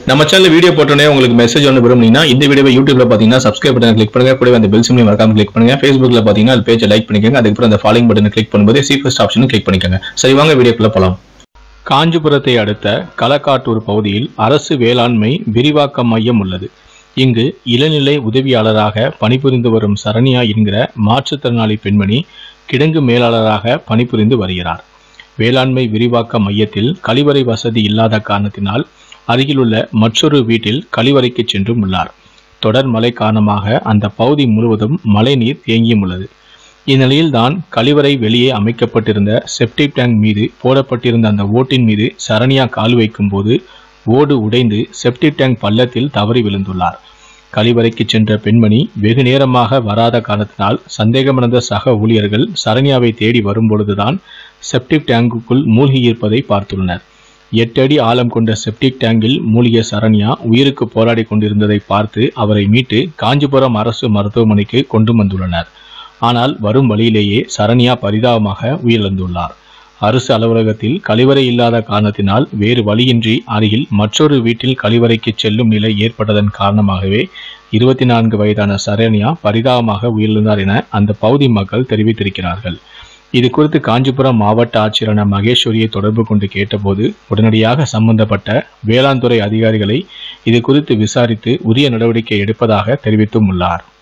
நம்ம channel video போட்டோன்னே உங்களுக்கு மெசேஜ் ஒன்று விரும்புனீங்கன்னா இந்த வீடியோவை யூடியூப்ல பார்த்தீங்கன்னா சப்ஸ்கிரைப் பட்டன் கிளிக் பண்ணுங்க கூடவே அந்த பெல் சிம்லையும் மறக்காம கிளிக் பண்ணுங்க ஃபேஸ்புக்ல பார்த்தீங்கன்னா அது பேஜை லைக் பண்ணிக்கோங்க அதுக்கப்புறம் அந்த ஃபாலோயிங் பட்டனை கிளிக் பண்ணும்போது சீஃபஸ்ட் ஆப்ஷனும் கிளிக் பண்ணிக்கோங்க சரி வாங்க வீடியோக்குள்ள போலாம் காஞ்சிபுரத்தை அடுத்த களக்காட்டூர் பகுதியில் அரசு வேளாண்மை விரிவாக்க மையம் உள்ளது இங்கு இளநிலை உதவியாளராக பணிபுரிந்து வரும் சரண்யா என்கிற மாற்றுத்திறனாளி பெண்மணி கிடங்கு மேலாளராக பணிபுரிந்து வருகிறார் வேளாண்மை விரிவாக்க மையத்தில் கழிவறை வசதி இல்லாத காரணத்தினால் அருகிலுள்ள மற்றொரு வீட்டில் கழிவறைக்கு சென்றும் உள்ளார் தொடர் மழை காரணமாக அந்த பகுதி முழுவதும் மழைநீர் தேங்கியும் உள்ளது இந்நிலையில்தான் கழிவறை வெளியே அமைக்கப்பட்டிருந்த செப்டிக் டேங்க் மீது போடப்பட்டிருந்த அந்த ஓட்டின் மீது சரண்யா கால் வைக்கும்போது ஓடு உடைந்து செப்டிக் டேங்க் பள்ளத்தில் தவறி விழுந்துள்ளார் கழிவறைக்கு சென்ற பெண்மணி வெகு நேரமாக வராத காரணத்தினால் சந்தேகமடைந்த சக ஊழியர்கள் சரண்யாவை தேடி வரும்பொழுதுதான் செப்டிக் டேங்குக்குள் மூழ்கியிருப்பதை பார்த்துள்ளனர் எட்டு அடி ஆழம் கொண்ட செப்டிக் டேங்கில் மூழ்கிய சரண்யா உயிருக்கு போராடி கொண்டிருந்ததை பார்த்து அவரை மீட்டு காஞ்சிபுரம் அரசு மருத்துவமனைக்கு கொண்டு வந்துள்ளனர் ஆனால் வரும் வழியிலேயே சரண்யா பரிதாபமாக உயிரிழந்துள்ளார் அரசு அலுவலகத்தில் கழிவறை இல்லாத காரணத்தினால் வேறு வழியின்றி அருகில் மற்றொரு வீட்டில் கழிவறைக்கு செல்லும் நிலை ஏற்பட்டதன் காரணமாகவே இருபத்தி நான்கு வயதான சரண்யா பரிதாபமாக உயிரிழந்தார் என அந்த பகுதி மக்கள் தெரிவித்திருக்கிறார்கள் இது குறித்து காஞ்சிபுரம் மாவட்ட ஆட்சியரான மகேஸ்வரியை தொடர்பு கொண்டு கேட்டபோது உடனடியாக சம்பந்தப்பட்ட வேளாண் துறை அதிகாரிகளை இது குறித்து விசாரித்து உரிய நடவடிக்கை எடுப்பதாக தெரிவித்தும் உள்ளார்